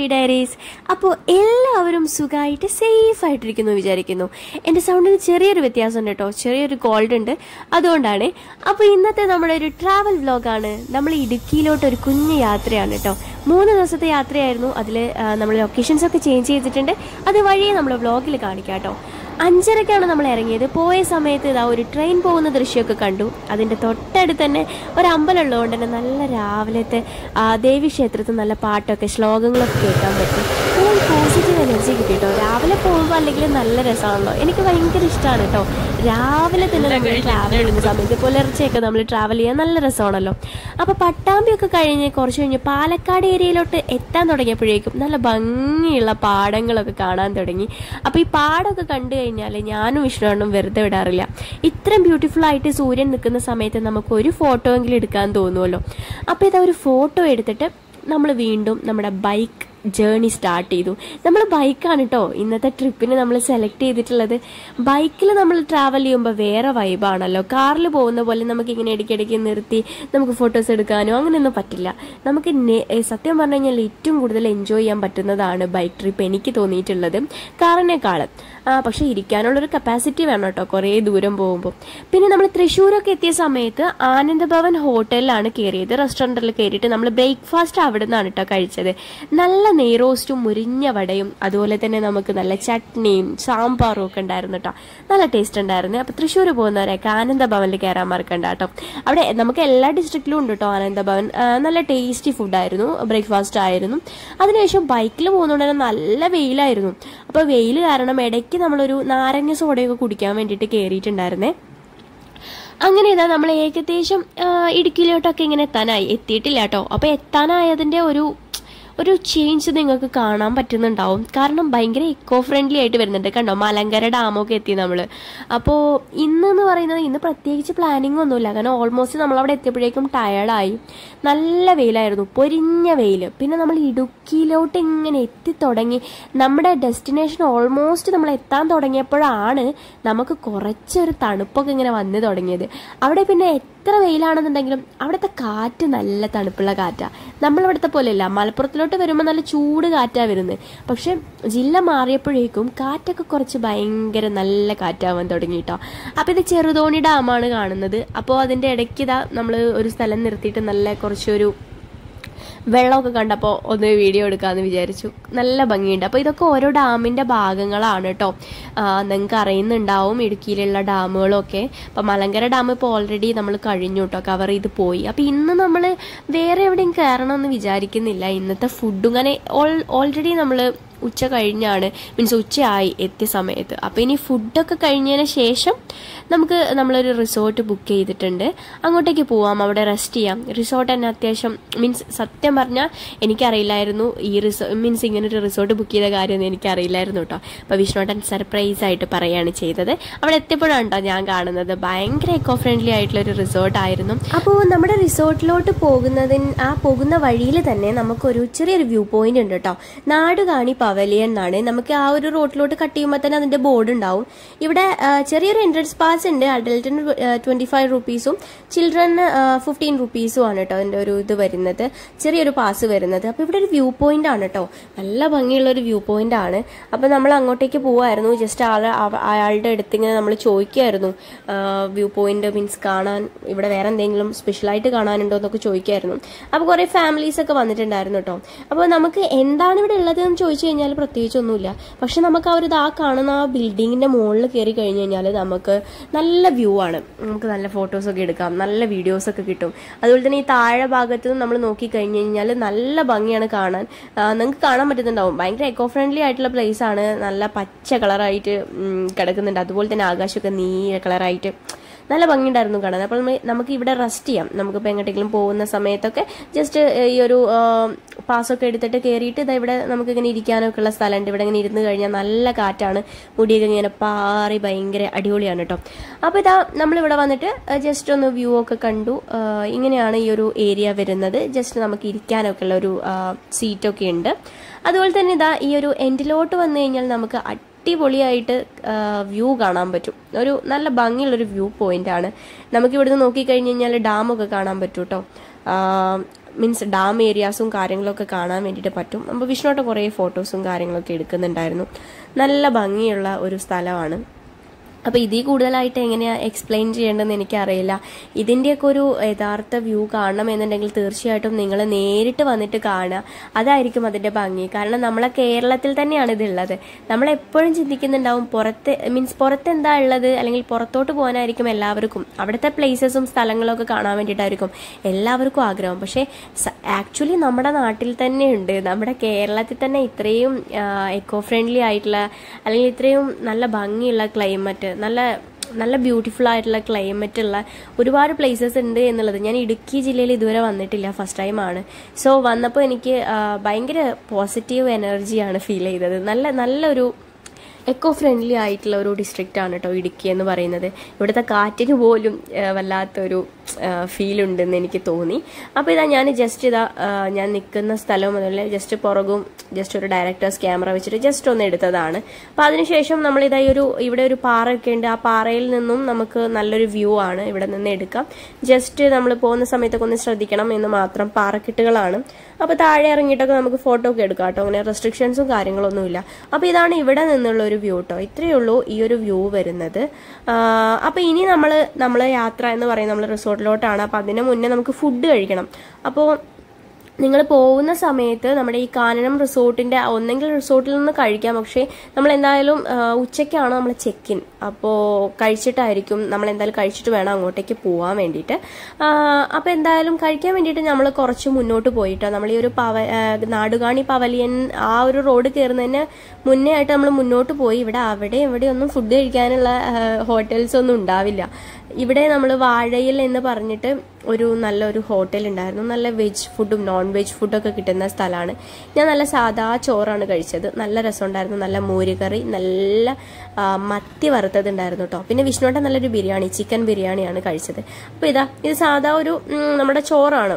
happy diaries അപ്പോൾ എല്ലാവരും സുഖമായിട്ട് സേഫ് ആയിട്ടിരിക്കുന്നു വിചാരിക്കുന്നു എൻ്റെ സൗണ്ടിന് ചെറിയൊരു വ്യത്യാസമുണ്ട് കേട്ടോ ചെറിയൊരു കോൾഡ് ഉണ്ട് അതുകൊണ്ടാണ് അപ്പോൾ ഇന്നത്തെ നമ്മുടെ ഒരു ട്രാവൽ വ്ലോഗാണ് നമ്മൾ ഇടുക്കിയിലോട്ട് ഒരു കുഞ്ഞു യാത്രയാണ് കേട്ടോ മൂന്ന് ദിവസത്തെ യാത്രയായിരുന്നു അതിൽ നമ്മൾ ലൊക്കേഷൻസ് ഒക്കെ ചേഞ്ച് ചെയ്തിട്ടുണ്ട് അത് വഴിയെ നമ്മൾ വ്ലോഗിൽ കാണിക്കാം കേട്ടോ അഞ്ചരക്കാണ് നമ്മൾ ഇറങ്ങിയത് പോയ സമയത്ത് ഇതാ ഒരു ട്രെയിൻ പോകുന്ന ദൃശ്യമൊക്കെ കണ്ടു അതിൻ്റെ തൊട്ടടുത്ത് തന്നെ ഒരു അമ്പലം ഉള്ളതുകൊണ്ട് തന്നെ നല്ല രാവിലത്തെ ആ, ദേവീക്ഷേത്രത്തിൽ നല്ല പാട്ടൊക്കെ ശ്ലോകങ്ങളൊക്കെ കേൾക്കാൻ പറ്റും ഒരു പോസിറ്റീവ് എനർജി കിട്ടി കേട്ടോ രാവിലെ പോകുമ്പോൾ അല്ലെങ്കിൽ നല്ല രസമാണല്ലോ എനിക്ക് ഭയങ്കര ഇഷ്ടമാണ് കേട്ടോ രാവിലെ തന്നെ നമ്മൾ ട്രാവൽ ചെയ്യുന്ന സമയത്ത് പുലർച്ചെയൊക്കെ നമ്മൾ ട്രാവൽ ചെയ്യാൻ നല്ല രസമാണല്ലോ അപ്പോൾ പട്ടാമ്പിയൊക്കെ കഴിഞ്ഞ് കുറച്ച് കഴിഞ്ഞ് പാലക്കാട് ഏരിയയിലോട്ട് എത്താൻ തുടങ്ങിയപ്പോഴേക്കും നല്ല ഭംഗിയുള്ള പാടങ്ങളൊക്കെ കാണാൻ തുടങ്ങി അപ്പോൾ ഈ പാടമൊക്കെ കണ്ടു കഴിഞ്ഞാൽ ഞാനും വിഷ്ണുവണ്ണും വെറുതെ വിടാറില്ല ഇത്രയും ബ്യൂട്ടിഫുൾ ആയിട്ട് സൂര്യൻ നിൽക്കുന്ന സമയത്ത് നമുക്ക് ഒരു ഫോട്ടോ എങ്കിലും എടുക്കാൻ തോന്നുമല്ലോ അപ്പോൾ ഇതാ ഒരു ഫോട്ടോ എടുത്തിട്ട് നമ്മൾ വീണ്ടും നമ്മുടെ ബൈക്ക് ജേണി സ്റ്റാർട്ട് ചെയ്തു നമ്മൾ ബൈക്കാണ് കേട്ടോ ഇന്നത്തെ ട്രിപ്പിന് നമ്മൾ സെലക്ട് ചെയ്തിട്ടുള്ളത് ബൈക്കിൽ നമ്മൾ ട്രാവൽ ചെയ്യുമ്പോൾ വേറെ വൈബാണല്ലോ കാറിൽ പോകുന്ന പോലെ നമുക്ക് ഇങ്ങനെ ഇടയ്ക്കിടയ്ക്ക് നിർത്തി നമുക്ക് ഫോട്ടോസ് എടുക്കാനോ അങ്ങനെയൊന്നും പറ്റില്ല നമുക്ക് നെ- ഏ, സത്യം പറഞ്ഞു കഴിഞ്ഞാൽ ഏറ്റവും കൂടുതൽ എൻജോയ് ചെയ്യാൻ പറ്റുന്നതാണ് ബൈക്ക് ട്രിപ്പ് എനിക്ക് തോന്നിയിട്ടുള്ളത് കാറിനേക്കാളും ആ, പക്ഷേ ഇരിക്കാനുള്ളൊരു കപ്പാസിറ്റി വേണം കേട്ടോ കുറേ ദൂരം പോകുമ്പോൾ പിന്നെ നമ്മൾ തൃശ്ശൂരൊക്കെ എത്തിയ സമയത്ത് ആനന്ദഭവൻ ഹോട്ടലിലാണ് കയറിയത് റെസ്റ്റോറൻറ്റിൽ കയറിയിട്ട് നമ്മൾ ബ്രേക്ക്ഫാസ്റ്റ് അവിടെ നിന്നാണ് കേട്ടോ കഴിച്ചത് നല്ല നെയ്റോസ്റ്റും മുരിഞ്ഞ വടയും അതുപോലെ തന്നെ നമുക്ക് നല്ല ചട്നിയും സാമ്പാറും ഒക്കെ ഉണ്ടായിരുന്നു കേട്ടോ നല്ല ടേസ്റ്റ് ഉണ്ടായിരുന്നു അപ്പോൾ തൃശ്ശൂർ പോകുന്നവരൊക്കെ ആനന്ദഭവനിൽ കയറാൻ മറക്കണ്ട കേട്ടോ അവിടെ നമുക്ക് എല്ലാ ഡിസ്ട്രിക്റ്റിലും ഉണ്ട് കേട്ടോ ആനന്ദഭവൻ ആ, നല്ല ടേസ്റ്റി ഫുഡായിരുന്നു ബ്രേക്ക്ഫാസ്റ്റ് ആയിരുന്നു അതിനുശേഷം ബൈക്കിൽ പോകുന്നതുകൊണ്ട് തന്നെ നല്ല വെയിലായിരുന്നു അപ്പോൾ വെയിൽ കാരണം ഇടയ്ക്ക് നമ്മളൊരു നാരങ്ങ സോഡയൊക്കെ കുടിക്കാൻ വേണ്ടിയിട്ട് കയറിയിട്ടുണ്ടായിരുന്നേ അങ്ങനെ ഇതാ നമ്മൾ ഏകദേശം ആ, ഇടുക്കിയിലോട്ടൊക്കെ ഇങ്ങനെ എത്താനായി എത്തിയിട്ടില്ല കേട്ടോ അപ്പോൾ എത്താനായതിൻ്റെ ഒരു ഒരു ചേഞ്ച് നിങ്ങൾക്ക് കാണാൻ പറ്റുന്നുണ്ടാവും കാരണം ഭയങ്കര ഇക്കോ ഫ്രണ്ട്ലി ആയിട്ട് വരുന്നുണ്ട് കണ്ടോ മലങ്കര ഡാമൊക്കെ എത്തി നമ്മൾ അപ്പോൾ ഇന്ന് എന്ന് പറയുന്നത് ഇന്ന് പ്രത്യേകിച്ച് പ്ലാനിങ് ഒന്നുമില്ല കാരണം ഓൾമോസ്റ്റ് നമ്മൾ അവിടെ എത്തിയപ്പോഴേക്കും ടയർഡായി നല്ല വെയിലായിരുന്നു പൊരിഞ്ഞ വെയിൽ പിന്നെ നമ്മൾ ഇടുക്കിയിലോട്ട് ഇങ്ങനെ എത്തി തുടങ്ങി നമ്മുടെ ഡെസ്റ്റിനേഷൻ ഓൾമോസ്റ്റ് നമ്മൾ എത്താൻ തുടങ്ങിയപ്പോഴാണ് നമുക്ക് കുറച്ചൊരു തണുപ്പൊക്കെ ഇങ്ങനെ വന്നു തുടങ്ങിയത് അവിടെ പിന്നെ എത്ര വെയിലാണെന്നുണ്ടെങ്കിലും അവിടുത്തെ കാറ്റ് നല്ല തണുപ്പുള്ള കാറ്റാണ് നമ്മളിവിടുത്തെ പോലെയല്ല മലപ്പുറത്തിലോട്ട് വരുമ്പോൾ നല്ല ചൂട് കാറ്റാണ് വരുന്നത് പക്ഷെ ജില്ല മാറിയപ്പോഴേക്കും കാറ്റൊക്കെ കുറച്ച് ഭയങ്കര നല്ല കാറ്റാവാൻ തുടങ്ങി കേട്ടോ അപ്പോൾ ഇത് ചെറുതോണി ഡാമാണ് കാണുന്നത് അപ്പോൾ അതിൻ്റെ ഇടയ്ക്ക് ഇതാ നമ്മൾ ഒരു സ്ഥലം നിർത്തിയിട്ട് നല്ല കുറച്ചൊരു വെള്ളമൊക്കെ കണ്ടപ്പോൾ ഒന്ന് വീഡിയോ എടുക്കാമെന്ന് വിചാരിച്ചു നല്ല ഭംഗിയുണ്ട് അപ്പോൾ ഇതൊക്കെ ഓരോ ഡാമിൻ്റെ ഭാഗങ്ങളാണ് കേട്ടോ നിങ്ങൾക്ക് അറിയുന്നുണ്ടാവും ഇടുക്കിയിലുള്ള ഡാമുകളൊക്കെ അപ്പോൾ മലങ്കര ഡാം ഇപ്പോൾ ഓൾറെഡി നമ്മൾ കഴിഞ്ഞു കേട്ടോ കവർ ചെയ്ത് പോയി അപ്പോൾ ഇന്ന് നമ്മൾ വേറെ എവിടെയും കയറണമെന്ന് വിചാരിക്കുന്നില്ല ഇന്നത്തെ ഫുഡ് ഇങ്ങനെ ഓൾറെഡി നമ്മൾ ഉച്ച കഴിഞ്ഞാണ് മീൻസ് ഉച്ചയായി എത്തിയ സമയത്ത് അപ്പോൾ ഇനി ഫുഡൊക്കെ കഴിഞ്ഞതിന് ശേഷം നമുക്ക് നമ്മളൊരു റിസോർട്ട് ബുക്ക് ചെയ്തിട്ടുണ്ട് അങ്ങോട്ടേക്ക് പോവാം അവിടെ റെസ്റ്റ് ചെയ്യാം റിസോർട്ട് തന്നെ അത്യാവശ്യം മീൻസ് സത്യം പറഞ്ഞാൽ എനിക്കറിയില്ലായിരുന്നു ഈ റിസോ മീൻസ് ഇങ്ങനെ ഒരു റിസോർട്ട് ബുക്ക് ചെയ്ത കാര്യമൊന്നും എനിക്കറിയില്ലായിരുന്നു കേട്ടോ അപ്പോൾ വിഷ്ണുട്ടൻ സർപ്രൈസ് ആയിട്ട് പറയുകയാണ് ചെയ്തത് അവിടെ എത്തിയപ്പോഴാണ് കേട്ടോ ഞാൻ കാണുന്നത് ഭയങ്കര എക്കോ ഫ്രണ്ട്ലി ആയിട്ടുള്ള ഒരു റിസോർട്ട് ആയിരുന്നു അപ്പോൾ നമ്മുടെ റിസോർട്ടിലോട്ട് പോകുന്നതിന് ആ പോകുന്ന വഴിയിൽ തന്നെ നമുക്കൊരു ചെറിയൊരു വ്യൂ പോയിന്റ് ഉണ്ട് കേട്ടോ നാടുകാണി പവലിയൻ എന്നാണ് നമുക്ക് ആ ഒരു റോഡിലോട്ട് കട്ട് ചെയ്യുമ്പോൾ തന്നെ അതിന്റെ ബോർഡ് ഉണ്ടാവും ഇവിടെ ആ, ചെറിയൊരു എൻട്രൻസ് പാസ് ഉണ്ട് അഡൽട്ടിന് ട്വന്റി ഫൈവ് റുപ്പീസും ചിൽഡ്രന് ഫിഫ്റ്റീൻ റുപ്പീസും ആണ് കേട്ടോ അതിന്റെ ഒരു ഇത് വരുന്നത് ചെറിയൊരു പാസ് വരുന്നത് അപ്പോൾ ഇവിടെ ഒരു വ്യൂ പോയിന്റ് ആണ് കേട്ടോ നല്ല ഭംഗിയുള്ള ഒരു വ്യൂ പോയിന്റ് ആണ് അപ്പോൾ നമ്മൾ അങ്ങോട്ടേക്ക് പോവായിരുന്നു ജസ്റ്റ് ആളെ അവ- അയാളുടെ അടുത്ത് ഇങ്ങനെ നമ്മൾ ചോദിക്കുമായിരുന്നു വ്യൂ പോയിന്റ് മീൻസ് കാണാൻ ഇവിടെ വേറെ എന്തെങ്കിലും സ്പെഷ്യലായിട്ട് കാണാനുണ്ടോ എന്നൊക്കെ ചോദിക്കുമായിരുന്നു അപ്പോൾ കുറേ ഫാമിലീസ് ഒക്കെ വന്നിട്ടുണ്ടായിരുന്നു കേട്ടോ അപ്പോൾ നമുക്ക് എന്താണ് ഇവിടെ ഉള്ളത് എന്ന് ചോദിച്ചു കഴിഞ്ഞാൽ പ്രത്യേകിച്ചൊന്നുമില്ല പക്ഷെ നമുക്ക് ആ ഒരു ഇതാ കാണുന്ന ആ ബിൽഡിങ്ങിന്റെ മുകളിൽ കയറി കഴിഞ്ഞ് കഴിഞ്ഞാൽ നമുക്ക് നല്ല വ്യൂ ആണ് നമുക്ക് നല്ല ഫോട്ടോസ് ഒക്കെ എടുക്കാം നല്ല വീഡിയോസ് ഒക്കെ കിട്ടും അതുപോലെ തന്നെ ഈ താഴെ ഭാഗത്ത് നിന്ന് നമ്മൾ നോക്കി കഴിഞ്ഞ് കഴിഞ്ഞാൽ നല്ല ഭംഗിയാണ് കാണാൻ നിങ്ങൾക്ക് കാണാൻ പറ്റുന്നുണ്ടാവും ഭയങ്കര എക്കോ ഫ്രണ്ട്ലി ആയിട്ടുള്ള പ്ലേസ് ആണ് നല്ല പച്ച കളറായിട്ട് കിടക്കുന്നുണ്ട് അതുപോലെ തന്നെ ആകാശമൊക്കെ നീല കളറായിട്ട് നല്ല ഭംഗിയുണ്ടായിരുന്നു കാണാൻ അപ്പോൾ നമ്മ- നമുക്ക് ഇവിടെ റെസ്റ്റ് ചെയ്യാം നമുക്കിപ്പോൾ എങ്ങോട്ടെങ്കിലും പോകുന്ന സമയത്തൊക്കെ ജസ്റ്റ് ഈ ഒരു പാസ്സൊക്കെ എടുത്തിട്ട് കയറിയിട്ട് ഇതാ ഇവിടെ നമുക്ക് ഇങ്ങനെ ഇരിക്കാനൊക്കെ ഉള്ള സ്ഥലമുണ്ട് ഇവിടെ ഇങ്ങനെ ഇരുന്ന് കഴിഞ്ഞാൽ നല്ല കാറ്റാണ് മുടിയൊക്കെ ഇങ്ങനെ പാറി ഭയങ്കര അടിപൊളിയാണ് കേട്ടോ അപ്പോൾ ഇതാ നമ്മളിവിടെ വന്നിട്ട് ജസ്റ്റ് ഒന്ന് വ്യൂ ഒക്കെ കണ്ടു ആ, ഇങ്ങനെയാണ് ഈ ഒരു ഏരിയ വരുന്നത് ജസ്റ്റ് നമുക്ക് ഇരിക്കാനൊക്കെ ഉള്ള ഒരു സീറ്റൊക്കെ ഉണ്ട് അതുപോലെ തന്നെ ഇതാ ഈ ഒരു എൻഡിലോട്ട് വന്നു കഴിഞ്ഞാൽ നമുക്ക് അടിപൊളിയായിട്ട് വ്യൂ കാണാൻ പറ്റും ഒരു നല്ല ഭംഗിയുള്ളൊരു വ്യൂ പോയിന്റ് ആണ് നമുക്ക് ഇവിടുന്ന് നോക്കിക്കഴിഞ്ഞ് കഴിഞ്ഞാൽ ഡാമൊക്കെ കാണാൻ പറ്റും കേട്ടോ മീൻസ് ഡാം ഏരിയാസും കാര്യങ്ങളൊക്കെ കാണാൻ വേണ്ടിയിട്ട് പറ്റും അപ്പോൾ വിഷ്ണുട്ട കുറേ ഫോട്ടോസും കാര്യങ്ങളൊക്കെ എടുക്കുന്നുണ്ടായിരുന്നു നല്ല ഭംഗിയുള്ള ഒരു സ്ഥലമാണ് അപ്പോൾ ഇതിൽ കൂടുതലായിട്ട് എങ്ങനെയാ എക്സ്പ്ലെയിൻ ചെയ്യേണ്ടതെന്ന് എനിക്കറിയില്ല ഇതിൻ്റെയൊക്കെ ഒരു യഥാർത്ഥ വ്യൂ കാണണം എന്നുണ്ടെങ്കിൽ തീർച്ചയായിട്ടും നിങ്ങൾ നേരിട്ട് വന്നിട്ട് കാണുക അതായിരിക്കും അതിൻ്റെ ഭംഗി കാരണം നമ്മളെ കേരളത്തിൽ തന്നെയാണ് ഇതുള്ളത് നമ്മൾ എപ്പോഴും ചിന്തിക്കുന്നുണ്ടാവും പുറത്ത് മീൻസ് പുറത്ത് എന്താ ഉള്ളത് അല്ലെങ്കിൽ പുറത്തോട്ട് പോകാനായിരിക്കും എല്ലാവർക്കും അവിടുത്തെ പ്ലേസസും സ്ഥലങ്ങളൊക്കെ കാണാൻ വേണ്ടിയിട്ടായിരിക്കും എല്ലാവർക്കും ആഗ്രഹം പക്ഷേ ആക്ച്വലി നമ്മുടെ നാട്ടിൽ തന്നെ ഉണ്ട് നമ്മുടെ കേരളത്തിൽ തന്നെ ഇത്രയും എക്കോ ഫ്രണ്ട്ലി ആയിട്ടുള്ള അല്ലെങ്കിൽ ഇത്രയും നല്ല ഭംഗിയുള്ള ക്ലൈമറ്റ് നല്ല നല്ല ബ്യൂട്ടിഫുൾ ആയിട്ടുള്ള ക്ലൈമറ്റ് ഉള്ള ഒരുപാട് പ്ലേസസ് ഉണ്ട് എന്നുള്ളത് ഞാൻ ഇടുക്കി ജില്ലയിൽ ഇതുവരെ വന്നിട്ടില്ല ഫസ്റ്റ് ടൈമാണ് സോ വന്നപ്പോൾ എനിക്ക് ആ, ഭയങ്കര പോസിറ്റീവ് എനർജിയാണ് ഫീൽ ചെയ്തത് നല്ല നല്ലൊരു എക്കോ ഫ്രണ്ട്ലി ആയിട്ടുള്ള ഒരു ഡിസ്ട്രിക്റ്റ് ആണ് കേട്ടോ ഇടുക്കി എന്ന് പറയുന്നത് ഇവിടുത്തെ കാറ്റിന് പോലും ആ, വല്ലാത്തൊരു ഫീൽ ഉണ്ടെന്ന് എനിക്ക് തോന്നി അപ്പോൾ ഇതാ ഞാൻ ജസ്റ്റ് ഇതാ ആ, ഞാൻ നിൽക്കുന്ന സ്ഥലം മുതൽ ജസ്റ്റ് പുറകും ജസ്റ്റ് ഒരു ഡയറക്ടേഴ്സ് ക്യാമറ വെച്ചിട്ട് ജസ്റ്റ് ഒന്ന് എടുത്തതാണ് അപ്പോൾ അതിനുശേഷം നമ്മൾ ഇതാ ഈ ഒരു ഇവിടെ ഒരു പാറയൊക്കെ ഉണ്ട് ആ പാറയിൽ നിന്നും നമുക്ക് നല്ലൊരു വ്യൂ ആണ് ഇവിടെ നിന്ന് എടുക്കാം ജസ്റ്റ് നമ്മൾ പോകുന്ന സമയത്തൊക്കെ ഒന്ന് ശ്രദ്ധിക്കണം എന്ന് മാത്രം പാറക്കെട്ടുകളാണ് അപ്പോൾ താഴെ ഇറങ്ങിയിട്ടൊക്കെ നമുക്ക് ഫോട്ടോ ഒക്കെ എടുക്കാം കേട്ടോ അങ്ങനെ റെസ്ട്രിക്ഷൻസും കാര്യങ്ങളൊന്നുമില്ല അപ്പോൾ ഇതാണ് ഇവിടെ നിന്നുള്ള ഒരു വ്യൂ കേട്ടോ ഇത്രയേ ഉള്ളൂ ഈ ഒരു വ്യൂ വരുന്നത് അപ്പോൾ ഇനി നമ്മൾ നമ്മൾ യാത്ര എന്ന് പറയുന്നത് നമ്മൾ റിസോർട്ടിലോട്ടാണ് അപ്പോൾ അതിന് മുന്നേ നമുക്ക് ഫുഡ് കഴിക്കണം അപ്പോൾ നിങ്ങൾ പോകുന്ന സമയത്ത് നമ്മുടെ ഈ കാനനം റിസോർട്ടിന്റെ ഒന്നെങ്കിൽ റിസോർട്ടിൽ നിന്ന് കഴിക്കാം പക്ഷേ നമ്മൾ എന്തായാലും ആ, ഉച്ചയ്ക്കാണ് നമ്മൾ ചെക്ക് ഇൻ അപ്പോൾ കഴിച്ചിട്ടായിരിക്കും നമ്മൾ എന്തായാലും കഴിച്ചിട്ട് വേണം അങ്ങോട്ടേക്ക് പോകാൻ വേണ്ടിയിട്ട് അപ്പോൾ എന്തായാലും കഴിക്കാൻ വേണ്ടിയിട്ട് നമ്മൾ കുറച്ച് മുന്നോട്ട് പോയിട്ടോ നമ്മൾ ഈ ഒരു പവ ആ, നാടുകാണി പവലിയൻ ആ ഒരു റോഡ് കയറുന്നതിന് മുന്നേ ആയിട്ട് നമ്മൾ മുന്നോട്ട് പോയി ഇവിടെ അവിടെ ഇവിടെ ഒന്നും ഫുഡ് കഴിക്കാനുള്ള ഹോട്ടൽസ് ഒന്നും ഉണ്ടാവില്ല ഇവിടെ നമ്മൾ വാഴയിൽ എന്ന് പറഞ്ഞിട്ട് ഒരു നല്ലൊരു ഹോട്ടൽ ഉണ്ടായിരുന്നു നല്ല വെജ് ഫുഡും നോൺ വെജ് ഫുഡൊക്കെ കിട്ടുന്ന സ്ഥലമാണ് ഞാൻ നല്ല സാധാ ചോറാണ് കഴിച്ചത് നല്ല രസമുണ്ടായിരുന്നു നല്ല മോരുകറി നല്ല ആ, മത്തി വറുത്തതുണ്ടായിരുന്നു കേട്ടോ പിന്നെ വിഷ്ണുവേട്ട നല്ലൊരു ബിരിയാണി ചിക്കൻ ബിരിയാണിയാണ് കഴിച്ചത് അപ്പോൾ ഇതാ ഇത് സാധാ ഒരു ഉം, നമ്മുടെ ചോറാണ്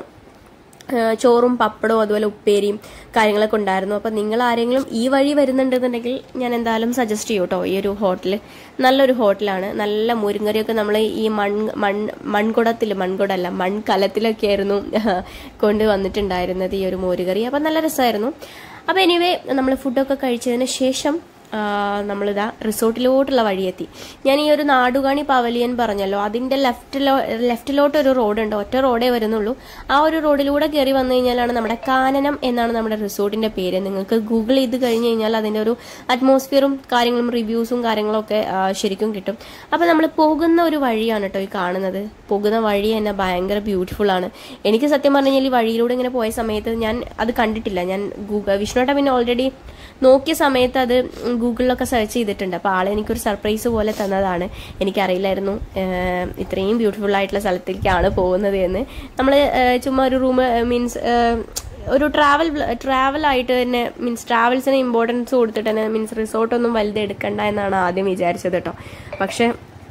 ആ, ചോറും പപ്പടവും അതുപോലെ ഉപ്പേരിയും കാര്യങ്ങളൊക്കെ ഉണ്ടായിരുന്നു അപ്പം നിങ്ങൾ ആരെങ്കിലും ഈ വഴി വരുന്നുണ്ടെന്നുണ്ടെങ്കിൽ ഞാൻ എന്തായാലും സജസ്റ്റ് ചെയ്യും കേട്ടോ ഈ ഒരു ഹോട്ടൽ നല്ലൊരു ഹോട്ടലാണ് നല്ല മുരിങ്ങറിയൊക്കെ നമ്മൾ ഈ മൺ മൺ മൺകുടത്തിൽ മൺകുടല്ല മൺകലത്തിലൊക്കെ ആയിരുന്നു കൊണ്ടുവന്നിട്ടുണ്ടായിരുന്നത് ഈ ഒരു മോരുകറി അപ്പം നല്ല രസമായിരുന്നു അപ്പം എനിവേ നമ്മൾ ഫുഡൊക്കെ കഴിച്ചതിന് ശേഷം ആ, നമ്മളിതാ റിസോർട്ടിലോട്ടുള്ള വഴിയെത്തി ഞാൻ ഈ ഒരു നാടുകാണി പവലിയൻ പറഞ്ഞല്ലോ അതിന്റെ ലെഫ്റ്റിലോ ലെഫ്റ്റിലോട്ട് ഒരു റോഡുണ്ട് ഒറ്റ റോഡേ വരുന്നുള്ളൂ ആ ഒരു റോഡിലൂടെ കയറി വന്നു കഴിഞ്ഞാലാണ് നമ്മുടെ കാനനം എന്നാണ് നമ്മുടെ റിസോർട്ടിന്റെ പേര് നിങ്ങൾക്ക് ഗൂഗിൾ ചെയ്ത് കഴിഞ്ഞ് കഴിഞ്ഞാൽ അതിന്റെ ഒരു അറ്റ്മോസ്ഫിയറും കാര്യങ്ങളും റിവ്യൂസും കാര്യങ്ങളൊക്കെ ആ, ശരിക്കും കിട്ടും അപ്പൊ നമ്മൾ പോകുന്ന ഒരു വഴിയാണ് കേട്ടോ ഈ കാണുന്നത് പോകുന്ന വഴി തന്നെ ഭയങ്കര ബ്യൂട്ടിഫുൾ ആണ് എനിക്ക് സത്യം പറഞ്ഞു കഴിഞ്ഞാൽ ഈ വഴിയിലൂടെ ഇങ്ങനെ പോയ സമയത്ത് ഞാൻ അത് കണ്ടിട്ടില്ല ഞാൻ ഗൂഗിൾ വിഷ്ണുട്ട പിന്നെ ഓൾറെഡി നോക്കിയ സമയത്ത് അത് ഗൂഗിളിലൊക്കെ സെർച്ച് ചെയ്തിട്ടുണ്ട് അപ്പോൾ ആളെ എനിക്കൊരു സർപ്രൈസ് പോലെ തന്നതാണ് എനിക്കറിയില്ലായിരുന്നു ഏഹ്, ഇത്രയും ബ്യൂട്ടിഫുൾ ആയിട്ടുള്ള സ്ഥലത്തേക്കാണ് പോകുന്നത് എന്ന് നമ്മൾ ചുമ്മാ ഒരു റൂം മീൻസ് ഒരു ട്രാവൽ ട്രാവൽ ആയിട്ട് തന്നെ മീൻസ് ട്രാവൽസിന് ഇമ്പോർട്ടൻസ് കൊടുത്തിട്ട് തന്നെ മീൻസ് റിസോർട്ടൊന്നും വലുത് എടുക്കണ്ട എന്നാണ് ആദ്യം വിചാരിച്ചത് കേട്ടോ പക്ഷേ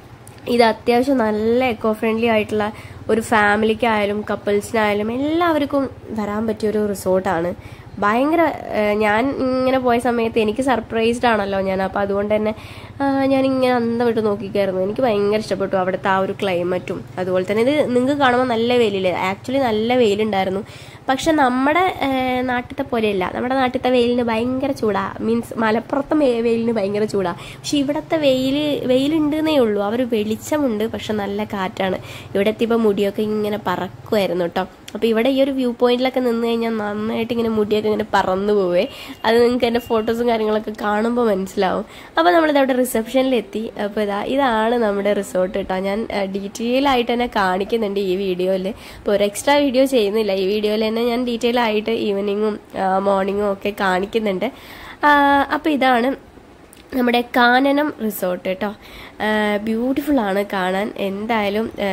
ഇത് അത്യാവശ്യം നല്ല എക്കോ ഫ്രണ്ട്ലി ആയിട്ടുള്ള ഒരു ഫാമിലിക്കായാലും കപ്പിൾസിനായാലും എല്ലാവർക്കും വരാൻ പറ്റിയ ഒരു റിസോർട്ടാണ് ഭയങ്കര ഏഹ്, ഞാൻ ഇങ്ങനെ പോയ സമയത്ത് എനിക്ക് സർപ്രൈസ്ഡ് ആണല്ലോ ഞാൻ അപ്പോൾ അതുകൊണ്ട് തന്നെ ഞാൻ ഇങ്ങനെ അന്തം വിട്ട് നോക്കിക്കായിരുന്നു എനിക്ക് ഭയങ്കര ഇഷ്ടപ്പെട്ടു അവിടുത്തെ ആ ഒരു ക്ലൈമറ്റും അതുപോലെ തന്നെ ഇത് നിങ്ങൾക്ക് കാണുമ്പോൾ നല്ല വെയിലില്ല ആക്ച്വലി നല്ല വെയിലുണ്ടായിരുന്നു പക്ഷെ നമ്മുടെ ഏഹ്, നാട്ടിലത്തെ പോലെയല്ല നമ്മുടെ നാട്ടിലത്തെ വെയിലിന് ഭയങ്കര ചൂടാ മീൻസ് മലപ്പുറത്തെ വെ- വെയിലിന് ഭയങ്കര ചൂടാ പക്ഷെ ഇവിടത്തെ വെയിൽ വെയിലുണ്ടെന്നേ ഉള്ളൂ അവർ വെളിച്ചമുണ്ട് പക്ഷെ നല്ല കാറ്റാണ് ഇവിടെ എത്തിയപ്പോൾ മുടിയൊക്കെ ഇങ്ങനെ പറക്കുമായിരുന്നു കേട്ടോ അപ്പോൾ ഇവിടെ ഈ ഒരു വ്യൂ പോയിന്റിലൊക്കെ നിന്ന് കഴിഞ്ഞാൽ നന്നായിട്ട് ഇങ്ങനെ മുടിയൊക്കെ ഇങ്ങനെ പറന്നു പോവേ അത് നിങ്ങൾക്ക് എൻ്റെ ഫോട്ടോസും കാര്യങ്ങളൊക്കെ കാണുമ്പോൾ മനസ്സിലാവും അപ്പോൾ നമ്മളിത് അവിടെ റിസപ്ഷനിലെത്തി അപ്പോൾ ഇതാ ഇതാണ് നമ്മുടെ റിസോർട്ട് കേട്ടോ ഞാൻ ഡീറ്റെയിൽ ആയിട്ട് തന്നെ കാണിക്കുന്നുണ്ട് ഈ വീഡിയോയിൽ ഇപ്പോൾ ഒരു എക്സ്ട്രാ വീഡിയോ ചെയ്യുന്നില്ല ഈ വീഡിയോയിൽ തന്നെ ഞാൻ ഡീറ്റെയിൽ ആയിട്ട് ഈവനിങ്ങും മോർണിംഗും ഒക്കെ കാണിക്കുന്നുണ്ട് അപ്പോൾ ഇതാണ് നമ്മുടെ കാനനം റിസോർട്ട് കേട്ടോ ബ്യൂട്ടിഫുൾ ആണ് കാണാൻ എന്തായാലും ആ,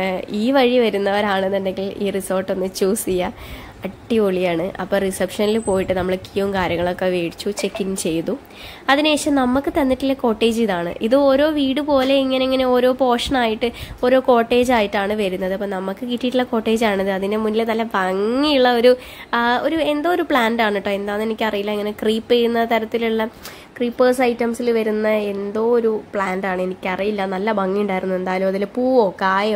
ഈ വഴി വരുന്നവരാണെന്നുണ്ടെങ്കിൽ ഈ റിസോർട്ട് ഒന്ന് ചൂസ് ചെയ്യുക അടിപൊളിയാണ് അപ്പോൾ റിസപ്ഷനിൽ പോയിട്ട് നമ്മൾ ക്യൂവും കാര്യങ്ങളൊക്കെ മേടിച്ചു ചെക്ക് ഇൻ ചെയ്തു അതിനുശേഷം നമുക്ക് തന്നിട്ടുള്ള കോട്ടേജ് ഇതാണ് ഇത് ഓരോ വീട് പോലെ ഇങ്ങനെ ഇങ്ങനെ ഓരോ പോർഷനായിട്ട് ഓരോ കോട്ടേജ് ആയിട്ടാണ് വരുന്നത് അപ്പോൾ നമുക്ക് കിട്ടിയിട്ടുള്ള കോട്ടേജ് ആണിത് അതിൻ്റെ മുന്നിൽ നല്ല ഭംഗിയുള്ള ഒരു ആ, ഒരു എന്തോ ഒരു പ്ലാന്റ് ആണ് കേട്ടോ എന്താണെന്ന് എനിക്കറിയില്ല ഇങ്ങനെ ക്രീപ്പ് ചെയ്യുന്ന തരത്തിലുള്ള ക്രീപ്പേഴ്സ് ഐറ്റംസിൽ വരുന്ന എന്തോ ഒരു പ്ലാന്റ് ആണ് എനിക്കറിയില്ല നല്ല ഭംഗിയുണ്ടായിരുന്നു എന്തായാലും അതിൽ പൂവോ കായോ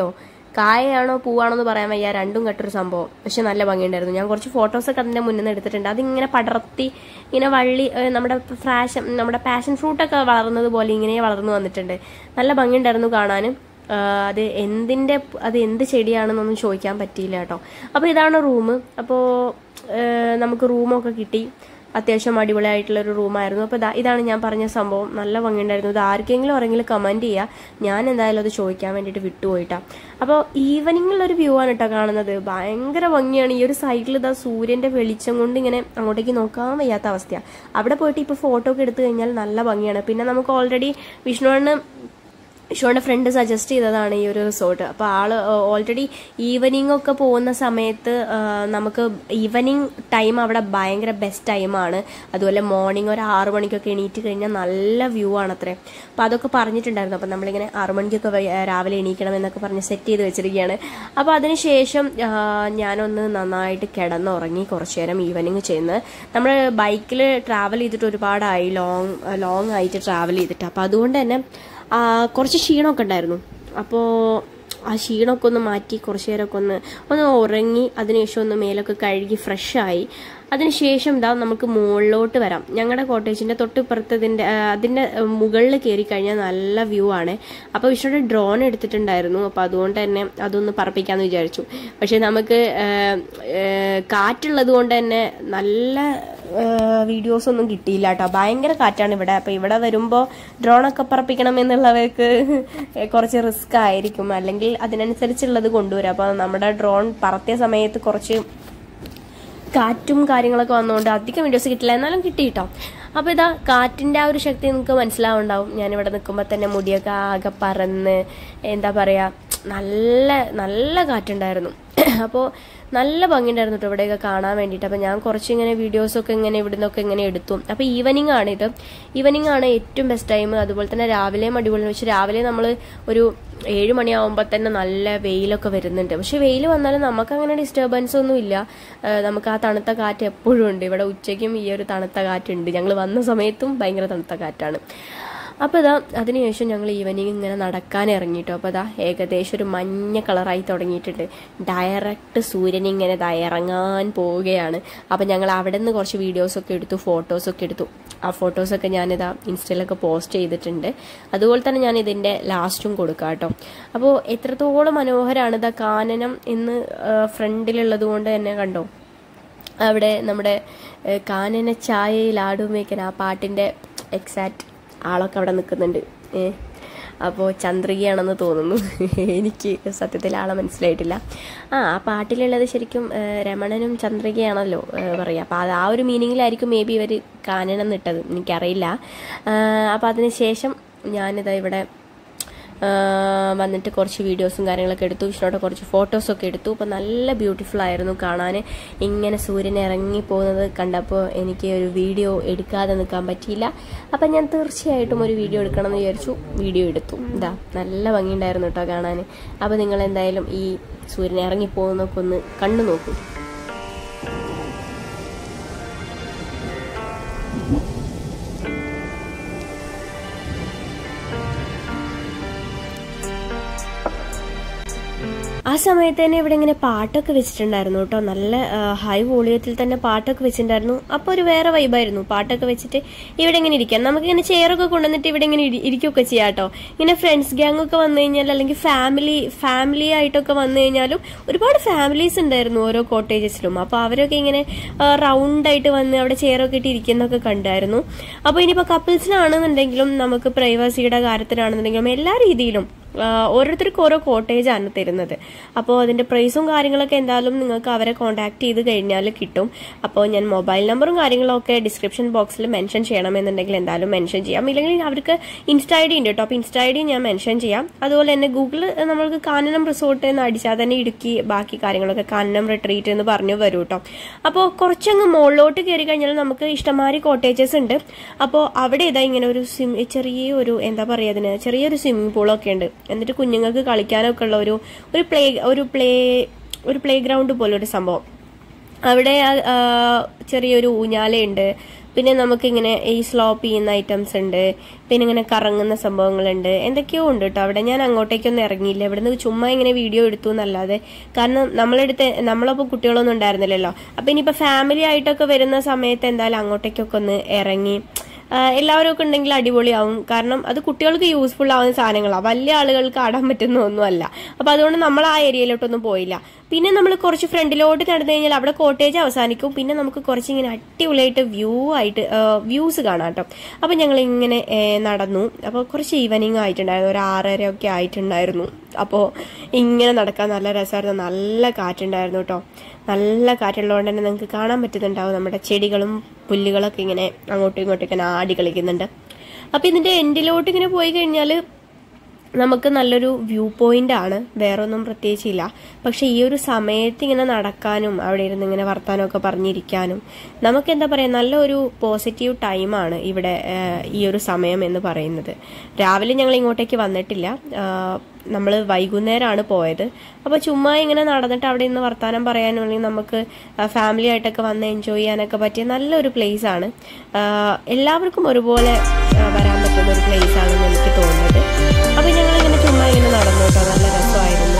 കായയാണോ പൂവാണോ എന്ന് പറയാൻ വയ്യ രണ്ടും കെട്ടൊരു സംഭവം പക്ഷെ നല്ല ഭംഗിയുണ്ടായിരുന്നു ഞാൻ കുറച്ച് ഫോട്ടോസൊക്കെ അതിന്റെ മുന്നിൽ നിന്ന് എടുത്തിട്ടുണ്ട് അതിങ്ങനെ പടർത്തി ഇങ്ങനെ വള്ളി ഏഹ് നമ്മുടെ ഫ്രാഷൻ നമ്മുടെ പാഷൻ ഫ്രൂട്ടൊക്കെ വളർന്നത് പോലെ ഇങ്ങനെ വളർന്നു വന്നിട്ടുണ്ട് നല്ല ഭംഗിയുണ്ടായിരുന്നു കാണാനും ആഹ് അത് എന്തിന്റെ അത് എന്ത് ചെടിയാണെന്നൊന്നും ചോദിക്കാൻ പറ്റിയില്ല കേട്ടോ അപ്പോൾ ഇതാണ് റൂം അപ്പോൾ നമുക്ക് റൂമൊക്കെ കിട്ടി അത്യാവശ്യം അടിപൊളിയായിട്ടുള്ള ഒരു റൂമായിരുന്നു അപ്പോൾ ഇതാണ് ഞാൻ പറഞ്ഞ സംഭവം നല്ല ഭംഗിയുണ്ടായിരുന്നു ഇത് ആർക്കെങ്കിലും ആരെങ്കിലും കമൻറ്റ് ചെയ്യുക ഞാൻ എന്തായാലും അത് ചോദിക്കാൻ വേണ്ടിയിട്ട് വിട്ടുപോയിട്ടാ അപ്പോൾ ഈവനിങ്ങിലൊരു വ്യൂ ആണ് കേട്ടോ കാണുന്നത് ഭയങ്കര ഭംഗിയാണ് ഈ ഒരു സൈഡിൽ ഇതാ സൂര്യൻ്റെ വെളിച്ചം കൊണ്ട് ഇങ്ങനെ അങ്ങോട്ടേക്ക് നോക്കാൻ വയ്യാത്ത അവസ്ഥയാണ് അവിടെ പോയിട്ട് ഇപ്പോൾ ഫോട്ടോ ഒക്കെ എടുത്തു കഴിഞ്ഞാൽ നല്ല ഭംഗിയാണ് പിന്നെ നമുക്ക് ഓൾറെഡി വിഷ്ണുവിന് ഷോയുടെ ഫ്രണ്ട് സജസ്റ്റ് ചെയ്തതാണ് ഈ ഒരു റിസോർട്ട് അപ്പോൾ ആള് ഓൾറെഡി ഈവനിങ് ഒക്കെ പോകുന്ന സമയത്ത് ആ, നമുക്ക് ഈവനിങ് ടൈം അവിടെ ഭയങ്കര ബെസ്റ്റ് ടൈമാണ് അതുപോലെ മോർണിംഗ് ഒരു ആറു മണിക്കൊക്കെ എണീറ്റ് കഴിഞ്ഞാൽ നല്ല വ്യൂ ആണ് അത്രേ അപ്പോൾ അതൊക്കെ പറഞ്ഞിട്ടുണ്ടായിരുന്നു അപ്പോൾ നമ്മളിങ്ങനെ ആറു മണിക്കൊക്കെ വൈ- രാവിലെ എണീക്കണം എന്നൊക്കെ പറഞ്ഞ് സെറ്റ് ചെയ്ത് വെച്ചിരിക്കുകയാണ് അപ്പോൾ അതിനുശേഷം ആ, ഞാനൊന്ന് നന്നായിട്ട് കിടന്നുറങ്ങി കുറച്ചു നേരം ഈവനിങ് ചെയ്യുന്നത് നമ്മൾ ബൈക്കിൽ ട്രാവൽ ചെയ്തിട്ട് ഒരുപാടായി ലോങ് ലോങ് ആയിട്ട് ട്രാവൽ ചെയ്തിട്ട് അപ്പോൾ അതുകൊണ്ട് തന്നെ ആ, കുറച്ച് ക്ഷീണമൊക്കെ ഉണ്ടായിരുന്നു അപ്പോൾ ആ ക്ഷീണമൊക്കെ ഒന്ന് മാറ്റി കുറച്ച് നേരമൊക്കെ ഒന്ന് ഒന്ന് ഉറങ്ങി അതിനുശേഷം ഒന്ന് മേലൊക്കെ കഴുകി ഫ്രഷായി അതിനുശേഷം ഇതാ നമുക്ക് മുകളിലോട്ട് വരാം ഞങ്ങളുടെ കോട്ടേജിൻ്റെ തൊട്ടിപ്പുറത്ത് ഇതിൻ്റെ ആ, അതിൻ്റെ മുകളിൽ കയറി കഴിഞ്ഞാൽ നല്ല വ്യൂ ആണ് അപ്പോൾ വിഷ്ണുടെ ഡ്രോൺ എടുത്തിട്ടുണ്ടായിരുന്നു അപ്പോൾ അതുകൊണ്ട് തന്നെ അതൊന്ന് പറപ്പിക്കാമെന്ന് വിചാരിച്ചു പക്ഷേ നമുക്ക് ആ, ആ, കാറ്റുള്ളത് കൊണ്ട് തന്നെ നല്ല വീഡിയോസ് ഒന്നും കിട്ടിയില്ല കേട്ടോ ഭയങ്കര കാറ്റാണ് ഇവിടെ അപ്പോൾ ഇവിടെ വരുമ്പോൾ ഡ്രോണൊക്കെ പറപ്പിക്കണം എന്നുള്ളവർക്ക് കുറച്ച് റിസ്ക് ആയിരിക്കും അല്ലെങ്കിൽ അതിനനുസരിച്ചുള്ളത് കൊണ്ടുവരാം അപ്പോൾ നമ്മുടെ ഡ്രോൺ പറത്തിയ സമയത്ത് കുറച്ച് കാറ്റും കാര്യങ്ങളൊക്കെ വന്നുകൊണ്ട് അധികം വീഡിയോസ് കിട്ടില്ല എന്നാലും കിട്ടി കേട്ടോ അപ്പോൾ ഇതാ കാറ്റിൻ്റെ ആ ഒരു ശക്തി നിങ്ങൾക്ക് മനസ്സിലാവുണ്ടാവും ഞാനിവിടെ നിൽക്കുമ്പോൾ തന്നെ മുടിയൊക്കെ ആകെ പറന്ന് എന്താ പറയുക നല്ല നല്ല കാറ്റുണ്ടായിരുന്നു അപ്പോൾ നല്ല ഭംഗിയുണ്ടായിരുന്നു കേട്ടോ ഇവിടെയൊക്കെ കാണാൻ വേണ്ടിയിട്ട് അപ്പോൾ ഞാൻ കുറച്ച് ഇങ്ങനെ വീഡിയോസൊക്കെ ഇങ്ങനെ ഇവിടെ നിന്നൊക്കെ ഇങ്ങനെ എടുത്തു അപ്പോൾ ഈവനിങ് ആണ് ഇത് ഈവനിങ് ആണ് ഏറ്റവും ബെസ്റ്റ് ടൈം അതുപോലെ തന്നെ രാവിലെയും അടിപൊളി പക്ഷെ രാവിലെ നമ്മൾ ഒരു ഏഴ് മണിയാവുമ്പോൾ തന്നെ നല്ല വെയിലൊക്കെ വരുന്നുണ്ട് പക്ഷെ വെയിൽ വന്നാലും നമുക്ക് അങ്ങനെ ഡിസ്റ്റർബൻസ് ഒന്നും ഇല്ല ഏഹ് നമുക്ക് ആ തണുത്ത കാറ്റ് എപ്പോഴും ഉണ്ട് ഇവിടെ ഉച്ചയ്ക്കും ഈ ഒരു തണുത്ത കാറ്റുണ്ട് ഞങ്ങൾ വന്ന സമയത്തും ഭയങ്കര തണുത്ത കാറ്റാണ് അപ്പോൾ ഇതാ അതിനുശേഷം ഞങ്ങൾ ഈവനിങ് ഇങ്ങനെ നടക്കാൻ ഇറങ്ങിയിട്ടോ അപ്പോൾ ഇതാ ഏകദേശം ഒരു മഞ്ഞ കളറായി തുടങ്ങിയിട്ടുണ്ട് ഡയറക്റ്റ് സൂര്യൻ ഇങ്ങനെ ദാ ഇറങ്ങാൻ പോവുകയാണ് അപ്പോൾ ഞങ്ങൾ അവിടെ നിന്ന് കുറച്ച് വീഡിയോസൊക്കെ എടുത്തു ഫോട്ടോസൊക്കെ എടുത്തു ആ ഫോട്ടോസൊക്കെ ഞാനിതാ ഇൻസ്റ്റയിലൊക്കെ പോസ്റ്റ് ചെയ്തിട്ടുണ്ട് അതുപോലെ തന്നെ ഞാൻ ഇതിൻ്റെ ലാസ്റ്റും കൊടുക്കാം കേട്ടോ അപ്പോൾ എത്രത്തോളം മനോഹരമാണ് ഇതാ കാനനം എന്ന് ഫ്രണ്ടിലുള്ളത് കൊണ്ട് തന്നെ കണ്ടോ അവിടെ നമ്മുടെ ഏഹ്, കാനന ചായയിൽ ആടുമേക്കൻ ആ പാട്ടിൻ്റെ എക്സാക്റ്റ് ആളൊക്കെ അവിടെ നിൽക്കുന്നുണ്ട് ഏഹ് അപ്പോൾ ചന്ദ്രികയാണെന്ന് തോന്നുന്നു എനിക്ക് സത്യത്തിൽ ആളെ മനസ്സിലായിട്ടില്ല ആ ആ പാട്ടിലുള്ളത് ശരിക്കും ഏഹ്, രമണനും ചന്ദ്രികയാണല്ലോ ഏഹ്, പറയുക അപ്പോൾ അത് ആ ഒരു മീനിങ്ങിലായിരിക്കും മേ ബി ഇവർ കാനനം നിട്ടത് എനിക്കറിയില്ല അപ്പോൾ അതിന് ശേഷം ഞാനിതാ ഇവിടെ ആ, വന്നിട്ട് കുറച്ച് വീഡിയോസും കാര്യങ്ങളൊക്കെ എടുത്തു വിഷ്ണുവിടെ കുറച്ച് ഫോട്ടോസൊക്കെ എടുത്തു അപ്പോൾ നല്ല ബ്യൂട്ടിഫുൾ ആയിരുന്നു കാണാൻ ഇങ്ങനെ സൂര്യൻ ഇറങ്ങി പോകുന്നത് കണ്ടപ്പോൾ എനിക്ക് ഒരു വീഡിയോ എടുക്കാതെ നിൽക്കാൻ പറ്റിയില്ല അപ്പം ഞാൻ തീർച്ചയായിട്ടും ഒരു വീഡിയോ എടുക്കണം എന്ന് വിചാരിച്ചു വീഡിയോ എടുത്തു ഇതാ നല്ല ഭംഗിയുണ്ടായിരുന്നു കേട്ടോ കാണാൻ അപ്പോൾ നിങ്ങൾ എന്തായാലും ഈ സൂര്യൻ ഇറങ്ങി പോകുന്നൊക്കെ ഒന്ന് കണ്ടു നോക്കൂ ആ സമയത്ത് തന്നെ ഇവിടെ ഇങ്ങനെ പാട്ടൊക്കെ വെച്ചിട്ടുണ്ടായിരുന്നു കേട്ടോ നല്ല ഹൈ വോളിയത്തിൽ തന്നെ പാട്ടൊക്കെ വെച്ചിട്ടുണ്ടായിരുന്നു അപ്പോൾ ഒരു വേറെ വൈബായിരുന്നു പാട്ടൊക്കെ വെച്ചിട്ട് ഇവിടെ ഇങ്ങനെ ഇരിക്കാം നമുക്ക് ഇങ്ങനെ ചെയറൊക്കെ കൊണ്ടുവന്നിട്ട് ഇവിടെ ഇങ്ങനെ ഇരി- ഇരിക്കുകയൊക്കെ ചെയ്യാം കേട്ടോ ഇങ്ങനെ ഫ്രണ്ട്സ് ഗ്യാങ് ഒക്കെ വന്നു കഴിഞ്ഞാൽ അല്ലെങ്കിൽ ഫാമിലി ഫാമിലി ആയിട്ടൊക്കെ വന്നു കഴിഞ്ഞാലും ഒരുപാട് ഫാമിലീസ് ഉണ്ടായിരുന്നു ഓരോ കോട്ടേജസിലും അപ്പോൾ അവരൊക്കെ ഇങ്ങനെ റൗണ്ട് ആയിട്ട് വന്ന് അവിടെ ചെയറൊക്കെ ഇട്ട് ഇരിക്കുന്നൊക്കെ കണ്ടായിരുന്നു അപ്പോൾ ഇനിയിപ്പോൾ കപ്പിൾസിനാണെന്നുണ്ടെങ്കിലും നമുക്ക് പ്രൈവസിയുടെ കാര്യത്തിലാണെന്നുണ്ടെങ്കിലും എല്ലാ രീതിയിലും ആ, ഓരോരുത്തർക്കും ഓരോ കോട്ടേജാണ് തരുന്നത് അപ്പോൾ അതിൻ്റെ പ്രൈസും കാര്യങ്ങളൊക്കെ എന്തായാലും നിങ്ങൾക്ക് അവരെ കോൺടാക്ട് ചെയ്ത് കഴിഞ്ഞാൽ കിട്ടും അപ്പോൾ ഞാൻ മൊബൈൽ നമ്പറും കാര്യങ്ങളൊക്കെ ഡിസ്ക്രിപ്ഷൻ ബോക്സിൽ മെൻഷൻ ചെയ്യണമെന്നുണ്ടെങ്കിൽ എന്തായാലും മെൻഷൻ ചെയ്യാം ഇല്ലെങ്കിൽ അവർക്ക് ഇൻസ്റ്റ ഐ ഡി ഉണ്ട് കേട്ടോ അപ്പോൾ ഇൻസ്റ്റ ഐ ഡി ഞാൻ മെൻഷൻ ചെയ്യാം അതുപോലെ തന്നെ ഗൂഗിൾ നമ്മൾക്ക് കാനനം റിസോർട്ട് എന്ന് അടിച്ചാൽ തന്നെ ഇടുക്കി ബാക്കി കാര്യങ്ങളൊക്കെ കാനനം റിട്രീറ്റ് എന്ന് പറഞ്ഞു വരും കേട്ടോ അപ്പോൾ കുറച്ചങ്ങ് മുകളിലോട്ട് കയറി കഴിഞ്ഞാൽ നമുക്ക് ഇഷ്ടംമാതിരി കോട്ടേജസ് ഉണ്ട് അപ്പോൾ അവിടെ ഇതാ ഇങ്ങനെ ഒരു സ്വിം ചെറിയ ഒരു എന്താ പറയുക അതിന് ചെറിയൊരു സ്വിമ്മിംഗ് പൂളൊക്കെ ഉണ്ട് എന്നിട്ട് കുഞ്ഞുങ്ങൾക്ക് കളിക്കാനൊക്കെ ഉള്ള ഒരു ഒരു പ്ലേ ഒരു പ്ലേ ഒരു പ്ലേ ഗ്രൗണ്ട് പോലെ ഒരു സംഭവം അവിടെ ആ, ചെറിയൊരു ഊഞ്ഞാലയുണ്ട് പിന്നെ നമുക്കിങ്ങനെ ഈ സ്ലോപ്പ് ചെയ്യുന്ന ഐറ്റംസ് ഉണ്ട് പിന്നെ ഇങ്ങനെ കറങ്ങുന്ന സംഭവങ്ങളുണ്ട് എന്തൊക്കെയോ ഉണ്ട് കേട്ടോ അവിടെ ഞാൻ അങ്ങോട്ടേക്കൊന്നും ഇറങ്ങിയില്ല ഇവിടുന്ന് ചുമ്മാ ഇങ്ങനെ വീഡിയോ എടുത്തു എന്നല്ലാതെ കാരണം നമ്മളെടുത്ത് നമ്മളപ്പോൾ കുട്ടികളൊന്നും ഉണ്ടായിരുന്നില്ലല്ലോ അപ്പൊ ഇനിയിപ്പോ ഫാമിലി ആയിട്ടൊക്കെ വരുന്ന സമയത്ത് എന്തായാലും അങ്ങോട്ടേക്കൊക്കെ ഒന്ന് ഇറങ്ങി ആ, എല്ലാവരും ഒക്കെ ഉണ്ടെങ്കിൽ അടിപൊളിയാവും കാരണം അത് കുട്ടികൾക്ക് യൂസ്ഫുൾ ആവുന്ന സാധനങ്ങളാണ് വലിയ ആളുകൾക്ക് ആടാൻ പറ്റുന്ന ഒന്നുമല്ല അപ്പൊ അതുകൊണ്ട് നമ്മൾ ആ ഏരിയയിലോട്ടൊന്നും പോയില്ല പിന്നെ നമ്മൾ കുറച്ച് ഫ്രണ്ടിലോട്ട് നടന്നു കഴിഞ്ഞാൽ അവിടെ കോട്ടേജ് അവസാനിക്കും പിന്നെ നമുക്ക് കുറച്ച് ഇങ്ങനെ അടിപൊളിയായിട്ട് വ്യൂ ആയിട്ട് വ്യൂസ് കാണാം കേട്ടോ അപ്പൊ ഞങ്ങൾ ഇങ്ങനെ ഏ, നടന്നു അപ്പോൾ കുറച്ച് ഈവനിങ് ആയിട്ടുണ്ടായിരുന്നു ഒരു ആറര ഒക്കെ ആയിട്ടുണ്ടായിരുന്നു അപ്പോൾ ഇങ്ങനെ നടക്കാൻ നല്ല രസമായിരുന്നു നല്ല കാറ്റുണ്ടായിരുന്നു കേട്ടോ നല്ല കാറ്റുള്ളതുകൊണ്ട് തന്നെ നിങ്ങൾക്ക് കാണാൻ പറ്റുന്നുണ്ടാവും നമ്മുടെ ചെടികളും പുല്ലുകളൊക്കെ ഇങ്ങനെ അങ്ങോട്ടും ഇങ്ങോട്ടും ഇങ്ങനെ ആടി കളിക്കുന്നുണ്ട് അപ്പം ഇതിൻ്റെ എൻഡിലോട്ട് ഇങ്ങനെ പോയി കഴിഞ്ഞാൽ നമുക്ക് നല്ലൊരു വ്യൂ പോയിന്റ് ആണ് വേറെ ഒന്നും പ്രത്യേകിച്ചില്ല പക്ഷെ ഈ ഒരു സമയത്ത് ഇങ്ങനെ നടക്കാനും അവിടെ ഇരുന്ന് ഇങ്ങനെ വർത്താനം ഒക്കെ പറഞ്ഞിരിക്കാനും നമുക്ക് എന്താ പറയുക നല്ലൊരു പോസിറ്റീവ് ടൈമാണ് ഇവിടെ ആ, ഈ ഒരു സമയം എന്ന് പറയുന്നത് രാവിലെ ഞങ്ങൾ ഇങ്ങോട്ടേക്ക് വന്നിട്ടില്ല നമ്മൾ വൈകുന്നേരമാണ് പോയത് അപ്പോൾ ചുമ്മാ ഇങ്ങനെ നടന്നിട്ട് അവിടെ നിന്ന് വർത്താനം പറയാനും അല്ലെങ്കിൽ നമുക്ക് ഫാമിലി ആയിട്ടൊക്കെ വന്ന് എൻജോയ് ചെയ്യാനൊക്കെ പറ്റിയ നല്ലൊരു പ്ലേസ് ആണ് ആ, എല്ലാവർക്കും ഒരുപോലെ ആ, വരാൻ പറ്റുന്ന ഒരു പ്ലേസ് ആണെന്ന് എനിക്ക് തോന്നുന്നത് അപ്പൊ ഞങ്ങൾ ഇങ്ങനെ ചുമ്മാ ഇങ്ങനെ നടന്നു കേട്ടോ നല്ല രസമായിരുന്നു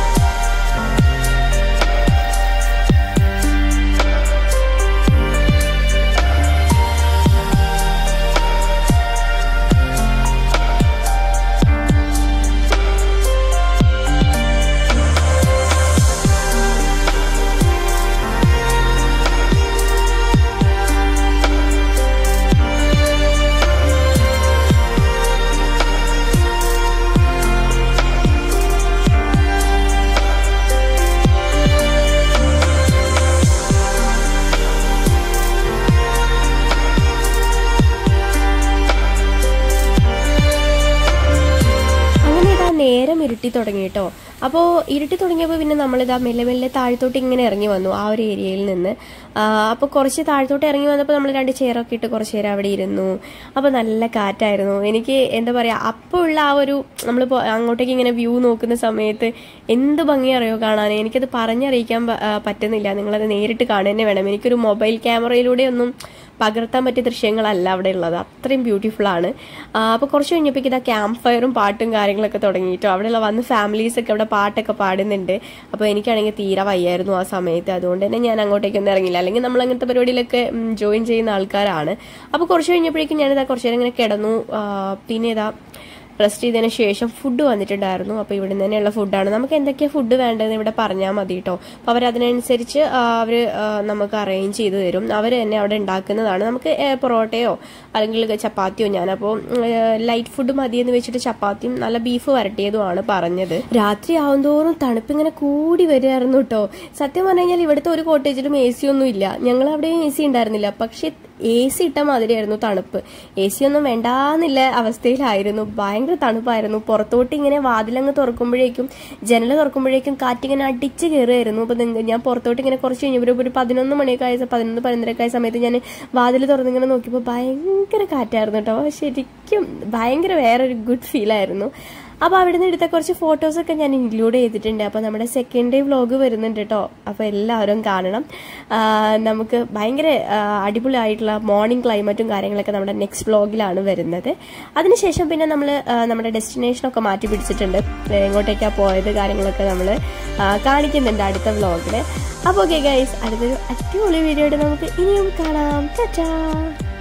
അങ്ങനെ ഇതാ നേരം ഇരുട്ടി തുടങ്ങി കേട്ടോ അപ്പോൾ ഇരുട്ടി തുടങ്ങിയപ്പോൾ പിന്നെ നമ്മളിതാ മെല്ലെ മെല്ലെ താഴത്തോട്ട് ഇങ്ങനെ ഇറങ്ങി വന്നു ആ ഒരു ഏരിയയിൽ നിന്ന് അപ്പോൾ കുറച്ച് താഴത്തോട്ട് ഇറങ്ങി വന്നപ്പോൾ നമ്മൾ രണ്ട് ചെയറൊക്കെ ഇട്ട് കുറച്ച് നേരം അവിടെ ഇരുന്നു അപ്പോൾ നല്ല കാറ്റായിരുന്നു എനിക്ക് എന്താ പറയുക അപ്പോൾ ഉള്ള ആ ഒരു നമ്മൾ അങ്ങോട്ടേക്ക് ഇങ്ങനെ വ്യൂ നോക്കുന്ന സമയത്ത് എന്ത് ഭംഗി അറിയോ കാണാൻ എനിക്കത് പറഞ്ഞറിയിക്കാൻ പ- ആ, പറ്റുന്നില്ല നിങ്ങളത് നേരിട്ട് കാണുക തന്നെ വേണം എനിക്കൊരു മൊബൈൽ ക്യാമറയിലൂടെ ഒന്നും പകർത്താൻ പറ്റിയ ദൃശ്യങ്ങളല്ല അവിടെ ഉള്ളത് അത്രയും ബ്യൂട്ടിഫുൾ ആണ് അപ്പോൾ കുറച്ച് കഴിഞ്ഞപ്പോഴേക്കും ഇതാ ക്യാമ്പ് ഫയറും പാട്ടും കാര്യങ്ങളൊക്കെ തുടങ്ങിയിട്ടോ അവിടെയുള്ള വന്ന് ഫാമിലീസ് ഒക്കെ അവിടെ പാട്ടൊക്കെ പാടുന്നുണ്ട് അപ്പോൾ എനിക്കാണെങ്കിൽ തീരെ വയ്യായിരുന്നു ആ സമയത്ത് അതുകൊണ്ട് തന്നെ ഞാൻ അങ്ങോട്ടേക്കൊന്നും ഇറങ്ങില്ല അല്ലെങ്കിൽ നമ്മൾ അങ്ങനത്തെ പരിപാടിയിലൊക്കെ ജോയിൻ ചെയ്യുന്ന ആൾക്കാരാണ് അപ്പോൾ കുറച്ച് കഴിഞ്ഞപ്പോഴേക്കും ഞാനിതാ കുറച്ച് നേരം ഇങ്ങനെ കിടന്നു ആ, പിന്നെ ഇതാ റെസ്റ്റ് ചെയ്തതിന് ശേഷം ഫുഡ് വന്നിട്ടുണ്ടായിരുന്നു അപ്പോൾ ഇവിടെ തന്നെയുള്ള ഫുഡാണ് നമുക്ക് എന്തൊക്കെയാണ് ഫുഡ് വേണ്ടതെന്ന് ഇവിടെ പറഞ്ഞാൽ മതി കേട്ടോ അപ്പോൾ അവർ അതിനനുസരിച്ച് അവർ നമുക്ക് അറേഞ്ച് ചെയ്ത് തരും അവർ തന്നെ അവിടെ ഉണ്ടാക്കുന്നതാണ് നമുക്ക് ഏ, പൊറോട്ടയോ അല്ലെങ്കിൽ ചപ്പാത്തിയോ ഞാനപ്പോൾ ലൈറ്റ് ഫുഡ് മതിയെന്ന് വെച്ചിട്ട് ചപ്പാത്തിയും നല്ല ബീഫ് വരട്ടിയതുമാണ് പറഞ്ഞത് രാത്രി ആവുന്തോറും തണുപ്പ് ഇങ്ങനെ കൂടി വരികയായിരുന്നു കേട്ടോ സത്യം പറഞ്ഞു കഴിഞ്ഞാൽ ഇവിടുത്തെ ഒരു കോട്ടേജിലും എ സി ഒന്നും ഇല്ല ഞങ്ങൾ അവിടെയും എ സി ഉണ്ടായിരുന്നില്ല പക്ഷെ എ സി ഇട്ട മാതിരിയായിരുന്നു തണുപ്പ് എ സി ഒന്നും വേണ്ടാന്നില്ല അവസ്ഥയിലായിരുന്നു ഭയങ്കര തണുപ്പായിരുന്നു പുറത്തോട്ട് ഇങ്ങനെ വാതിലങ്ങ് തുറക്കുമ്പോഴേക്കും ജനൽ തുറക്കുമ്പോഴേക്കും കാറ്റിങ്ങനെ അടിച്ച് കയറുമായിരുന്നു അപ്പൊ നിങ്ങ- ഞാൻ പുറത്തോട്ട് ഇങ്ങനെ കുറച്ച് കഴിഞ്ഞപ്പോൾ ഒരു പതിനൊന്ന് മണിയൊക്കെ ആയ സ- പതിനൊന്ന് പതിനൊന്നരയൊക്കെ ആയ സമയത്ത് ഞാൻ വാതിൽ തുറന്നിങ്ങനെ നോക്കിയപ്പോൾ ഭയങ്കര കാറ്റായിരുന്നു കേട്ടോ ശരിക്കും ഭയങ്കര വേറൊരു ഗുഡ് ഫീലായിരുന്നു അപ്പോൾ അവിടെ നിന്ന് എടുത്ത കുറച്ച് ഫോട്ടോസൊക്കെ ഞാൻ ഇൻക്ലൂഡ് ചെയ്തിട്ടുണ്ട് അപ്പോൾ നമ്മുടെ സെക്കൻഡ് ഡേ വ്ലോഗ് വരുന്നുണ്ട് കേട്ടോ അപ്പോൾ എല്ലാവരും കാണണം ആ, നമുക്ക് ഭയങ്കര ആ, അടിപൊളിയായിട്ടുള്ള മോർണിംഗ് ക്ലൈമറ്റും കാര്യങ്ങളൊക്കെ നമ്മുടെ നെക്സ്റ്റ് വ്ലോഗിലാണ് വരുന്നത് അതിനുശേഷം പിന്നെ നമ്മൾ നമ്മുടെ ഡെസ്റ്റിനേഷനൊക്കെ മാറ്റി പിടിച്ചിട്ടുണ്ട് എങ്ങോട്ടേക്കാണ് പോയത് കാര്യങ്ങളൊക്കെ നമ്മൾ കാണിക്കുന്നുണ്ട് അടുത്ത വ്ലോഗിൽ അപ്പോൾ ഓക്കെ ഗൈസ് അടുത്തൊരു അടിപൊളി വീഡിയോയുടെ നമുക്ക് ഇനിയും കാണാം ടാറ്റാ